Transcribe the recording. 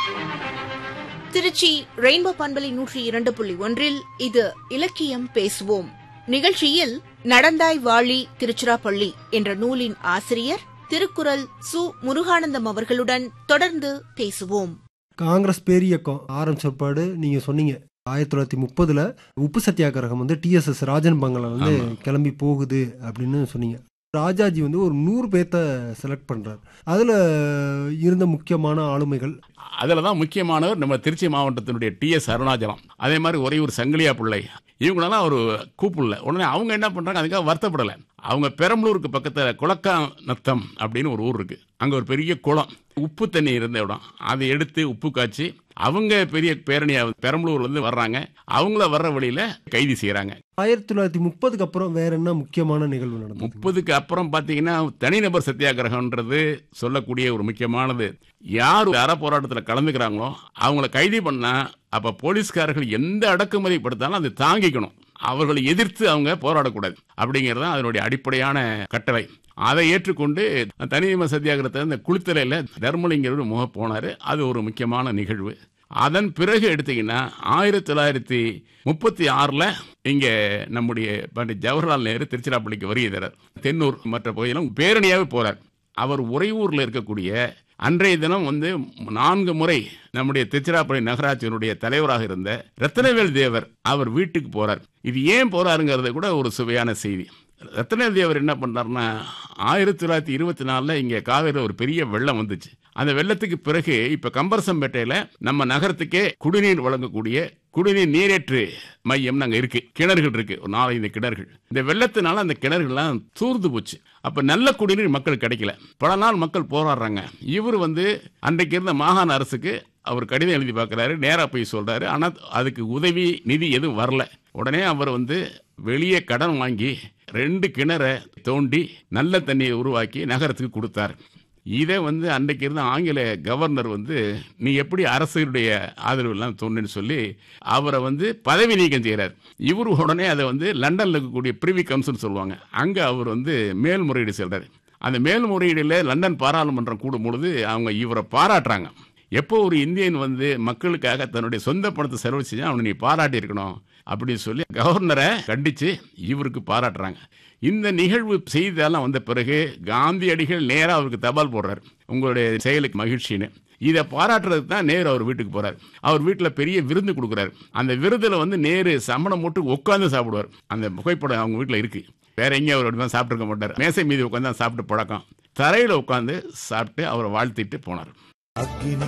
Trichy rainbow பண்பலை நூற்றி இரண்டு புள்ளி ஒன்றில் இது இலக்கியம் பேசுவோம் நிகழ்ச்சியில் நடந்தாய் வாழி திருச்சிராப்பள்ளி என்ற நூலின் ஆசிரியர் திருக்குறள் சு முருகானந்தம் அவர்களுடன் தொடர்ந்து பேசுவோம் காங்கிரஸ் பேரியக்கம் ஆரம்பிச்ச பிற்பாடு நீங்க சொன்னீங்க ஆயிரத்தி தொள்ளாயிரத்தி முப்பதுல உப்பு சத்தியாகிரகம் வந்து டிஎஸ்எஸ் ராஜன் பங்களா வந்து ஆமா. கிளம்பி போகுது அப்படின்னு சொன்னீங்க ராஜாஜி வந்து ஒரு நூறு பேர்த்த செலக்ட் பண்றாரு அதுல இருந்த முக்கியமான ஆளுமைகள் அதில் தான் முக்கியமானவர் நம்ம திருச்சி மாவட்டத்தினுடைய டிஎஸ் அருணாச்சலம் அதே மாதிரி ஒரே ஒரு சங்கிலியா பிள்ளை இவங்களெல்லாம் அவர் கூப்பிடல உடனே அவங்க என்ன பண்ணுறாங்க அதுக்காக வருத்தப்படலை அவங்க பெரம்பலூருக்கு பக்கத்தில் குளக்கா நத்தம் அப்படின்னு ஒரு ஊர் இருக்கு அங்கே ஒரு பெரிய குளம் உப்பு தண்ணி இருந்த இடம் அதை எடுத்து உப்பு காய்ச்சி அவங்க பெரிய பேரணியா பெரம்பலூர்லேருந்து வர்றாங்க அவங்கள வர்ற வழியில் கைது செய்கிறாங்க ஆயிரத்தி தொள்ளாயிரத்தி முப்பதுக்கு அப்புறம் வேற என்ன முக்கியமான நிகழ்வு நடந்தது முப்பதுக்கு அப்புறம் பார்த்தீங்கன்னா தனிநபர் சத்தியாகிரகம்ன்றது சொல்லக்கூடிய ஒரு முக்கியமானது யார் அற போராட்டத்தில் கலந்துக்கிறாங்களோ அவங்கள கைது பண்ணா அப்போ போலீஸ்காரர்கள் எந்த அடக்குமுறை படுத்தாலும் அதை தாங்கிக்கணும் அவர்களை எதிர்த்து அவங்க போராடக்கூடாது அப்படிங்கிறது தான் அதனுடைய அடிப்படையான கட்டளை அதை ஏற்றுக்கொண்டு தனிநபர் சத்தியாகிரகத்தை இந்த குளித்தலையில் தர்மலிங்கர் முக போனார் அது ஒரு முக்கியமான நிகழ்வு அதன் பிறகு எடுத்தீங்கன்னா ஆயிரத்தி தொள்ளாயிரத்தி முப்பத்தி ஆறில் இங்கே நம்முடைய பண்டிட் ஜவஹர்லால் நேரு திருச்சிராப்பள்ளிக்கு வருகை தரார் தென்னூர் மற்ற பகுதியெல்லாம் பேரணியாகவே போறார் அவர் உறையூரில் இருக்கக்கூடிய அன்றைய தினம் வந்து நான்கு முறை நம்முடைய திருச்சிராப்பள்ளி நகராட்சியினுடைய தலைவராக இருந்த ரத்னவேல் தேவர் அவர் வீட்டுக்கு போறார் இது ஏன் போறாருங்கிறது கூட ஒரு சுவையான செய்தி ரத்னவேல் தேவர் என்ன பண்ணார்னா ஆயிரத்தி தொள்ளாயிரத்தி இருபத்தி நாலில் இங்கே காவேரியில் ஒரு பெரிய வெள்ளம் வந்துச்சு அந்த வெள்ளத்துக்கு பிறகு இப்ப கம்பரசம்பேட்டையில நம்ம நகரத்துக்கே குடிநீர் வழங்கக்கூடிய குடிநீர் நீரேற்று மையம் அங்க இருக்கு கிணறுகள் இருக்கு ஒரு நாலஞ்சு கிணறுகள் இந்த வெள்ளத்தினால அந்த கிணறுகள்லாம் தூர்ந்து போச்சு அப்ப நல்ல குடிநீர் மக்கள் கிடைக்கல பல நாள் மக்கள் போராடுறாங்க இவர் வந்து அன்றைக்கு இருந்த மாகாண அரசுக்கு அவர் கடிதம் எழுதி பார்க்குறாரு நேராக போய் சொல்றாரு ஆனால் அதுக்கு உதவி நிதி எதுவும் வரல உடனே அவர் வந்து வெளியே கடன் வாங்கி ரெண்டு கிணறை தோண்டி நல்ல தண்ணியை உருவாக்கி நகரத்துக்கு கொடுத்தார் இதை வந்து அன்றைக்கு இருந்த ஆங்கில கவர்னர் வந்து நீ எப்படி அரசுடைய ஆதரவு எல்லாம் தோணுன்னு சொல்லி அவரை வந்து பதவி நீக்கம் செய்கிறார் இவர் உடனே அதை வந்து லண்டனில் இருக்கக்கூடிய பிரிவி கவுன்சில் சொல்லுவாங்க அங்கே அவர் வந்து மேல்முறையீடு செல்றாரு அந்த மேல்முறையீடில் லண்டன் பாராளுமன்றம் கூடும் பொழுது அவங்க இவரை பாராட்டுறாங்க எப்போ ஒரு இந்தியன் வந்து மக்களுக்காக தன்னுடைய சொந்த பணத்தை செலவு செஞ்சா அவனை நீ பாராட்டி இருக்கணும் அப்படின்னு சொல்லி கவர்னரை கண்டித்து இவருக்கு பாராட்டுறாங்க இந்த நிகழ்வு செய்தியெல்லாம் வந்த பிறகு காந்தியடிகள் நேராக அவருக்கு தபால் போடுறார் உங்களுடைய செயலுக்கு மகிழ்ச்சின்னு இதை பாராட்டுறதுக்கு தான் நேரு அவர் வீட்டுக்கு போறார் அவர் வீட்டில் பெரிய விருந்து கொடுக்குறாரு அந்த விருந்தில் வந்து நேரு சமணம் போட்டு உட்காந்து சாப்பிடுவார் அந்த புகைப்படம் அவங்க வீட்டில் இருக்கு வேற எங்கேயும் அவர் அப்படி தான் சாப்பிட்டுருக்க மாட்டார் மேசை மீது உட்காந்து தான் சாப்பிட்டு பழக்கம் தரையில் உட்காந்து சாப்பிட்டு அவரை வாழ்த்திட்டு போனார் அக்கினி